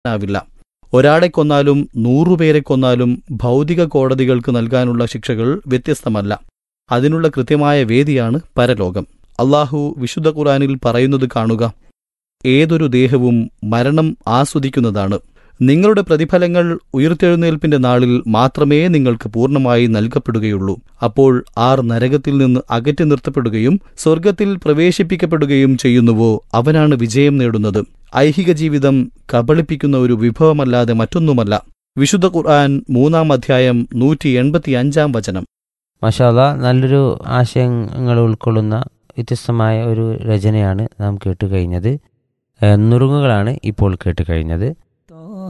ആവില്ല ഒരാളെ കൊന്നാലും നൂറുപേരെ കൊന്നാലും ഭൗതിക കോടതികൾക്ക് നൽകാനുള്ള ശിക്ഷകൾ വ്യത്യസ്തമല്ല അതിനുള്ള കൃത്യമായ വേദിയാണ് പരലോകം അള്ളാഹു വിശുദ്ധ ഖുറാനിൽ പറയുന്നത് കാണുക ഏതൊരു ദേഹവും മരണം ആസ്വദിക്കുന്നതാണ് നിങ്ങളുടെ പ്രതിഫലങ്ങൾ ഉയർത്തെഴുന്നേൽപ്പിന്റെ നാളിൽ മാത്രമേ നിങ്ങൾക്ക് പൂർണ്ണമായി നൽകപ്പെടുകയുള്ളൂ അപ്പോൾ ആർ നരകത്തിൽ നിന്ന് അകറ്റി നിർത്തപ്പെടുകയും സ്വർഗത്തിൽ പ്രവേശിപ്പിക്കപ്പെടുകയും ചെയ്യുന്നുവോ അവനാണ് വിജയം നേടുന്നത് ഐഹിക ജീവിതം കബളിപ്പിക്കുന്ന ഒരു വിഭവമല്ലാതെ മറ്റൊന്നുമല്ല വിശുദ്ധ ഖുർആൻ മൂന്നാം അധ്യായം നൂറ്റി എൺപത്തിയഞ്ചാം വചനം മഷാല നല്ലൊരു ആശയങ്ങൾ ഉൾക്കൊള്ളുന്ന വ്യത്യസ്തമായ ഒരു രചനയാണ് നാം കേട്ട് കഴിഞ്ഞത് ഏഹ് നുറുങ്ങുകളാണ് ഇപ്പോൾ കേട്ട് കഴിഞ്ഞത്